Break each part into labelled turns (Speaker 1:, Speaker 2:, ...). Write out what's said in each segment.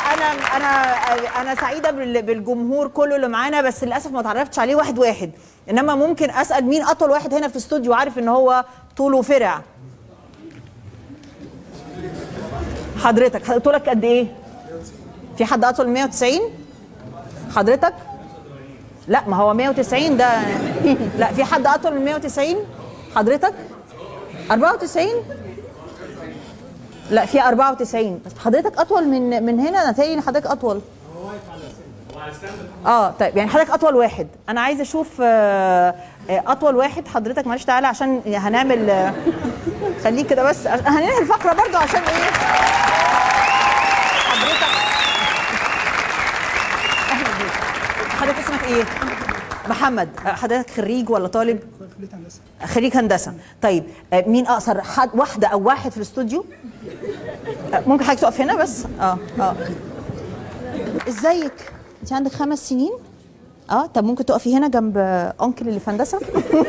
Speaker 1: انا انا انا سعيده بال- بالجمهور كله اللي معانا بس للاسف ما اتعرفتش عليه واحد واحد انما ممكن اسال مين اطول واحد هنا في الاستوديو عارف ان هو طوله فرع حضرتك طولك قد ايه في حد اطول من 190 حضرتك لا ما هو 190 ده لا في حد اطول من 190 حضرتك 94 لا في 94 بس حضرتك اطول من من هنا انا تاني حضرتك اطول اه طيب يعني حضرتك اطول واحد انا عايزه اشوف آه، آه، اطول واحد حضرتك معلش تعالى عشان هنعمل آه، خليك كده بس هننهي الفقره برضو عشان ايه حضرتك اهلا بيك حضرتك اسمك ايه محمد آه، حضرتك خريج ولا طالب خريج هندسه طيب آه، مين اقصر حد واحده او واحد في الاستوديو آه، ممكن حضرتك تقف هنا بس اه اه ازيك انت عندك خمس سنين اه طب ممكن تقفي هنا جنب آه، انكل اللي في هندسه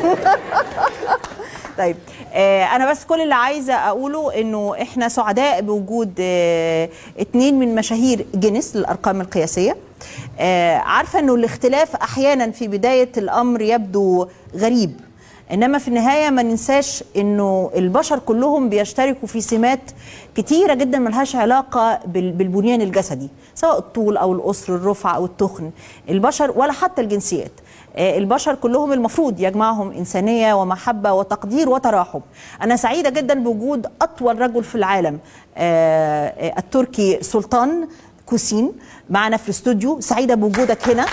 Speaker 1: طيب آه انا بس كل اللي عايزه اقوله انه احنا سعداء بوجود آه اتنين من مشاهير جينيس للارقام القياسيه آه عارفه انه الاختلاف احيانا في بدايه الامر يبدو غريب انما في النهايه ما ننساش انه البشر كلهم بيشتركوا في سمات كتيره جدا ملهاش علاقه بال- بالبنيان الجسدي سواء الطول او القصر الرفع او التخن البشر ولا حتى الجنسيات آه، البشر كلهم المفروض يجمعهم إنسانية ومحبة وتقدير وتراحم أنا سعيدة جدا بوجود أطول رجل في العالم آه، آه، التركي سلطان كوسين معنا في الاستوديو سعيدة بوجودك هنا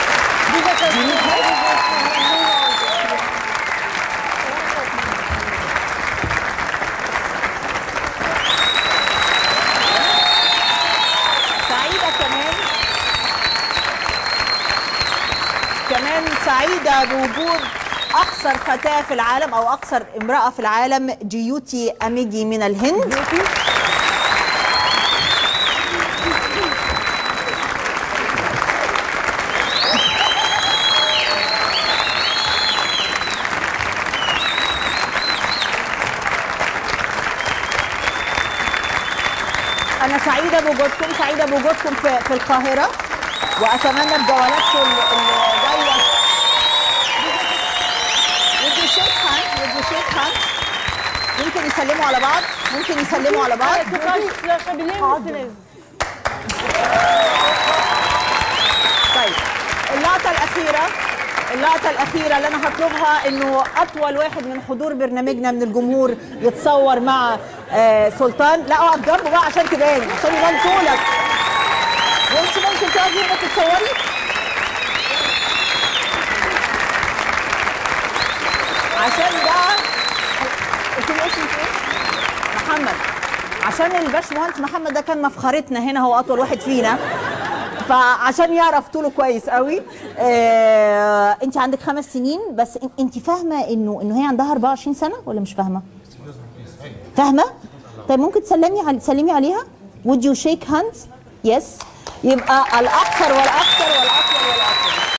Speaker 1: سعيدة كمان كمان سعيدة بوجود أقصر فتاة في العالم أو أقصر امرأة في العالم جيوتي أميجي من الهند أنا سعيدة بوجودكم سعيدة بوجودكم في, في القاهرة وأتمنى بجولاتكم الجاية Would you shake hands? Would you shake hands? ممكن يسلموا على بعض ممكن يسلموا على بعض طيب اللقطة الأخيرة اللقطة الأخيرة اللي أنا هطلبها إنه أطول واحد من حضور برنامجنا من الجمهور يتصور مع آه سلطان لا اقعد جنبه بقى عشان تبان عشان يبان طولك وأنت ممكن تقفي هنا تتصوري عشان بقى قلت لي اسمك ايه؟ محمد عشان الباشمهندس محمد ده كان مفخرتنا هنا هو اطول واحد فينا فعشان يعرف طوله كويس قوي آه، انت عندك خمس سنين بس إن- انت فاهمه انه انه هي عندها 24 سنه ولا مش فاهمه؟ فاهمه؟ طيب ممكن تسلمي علي تسلمي عليها؟ would you shake hands؟ yes يبقى الاكثر والاكثر والاكثر والاكثر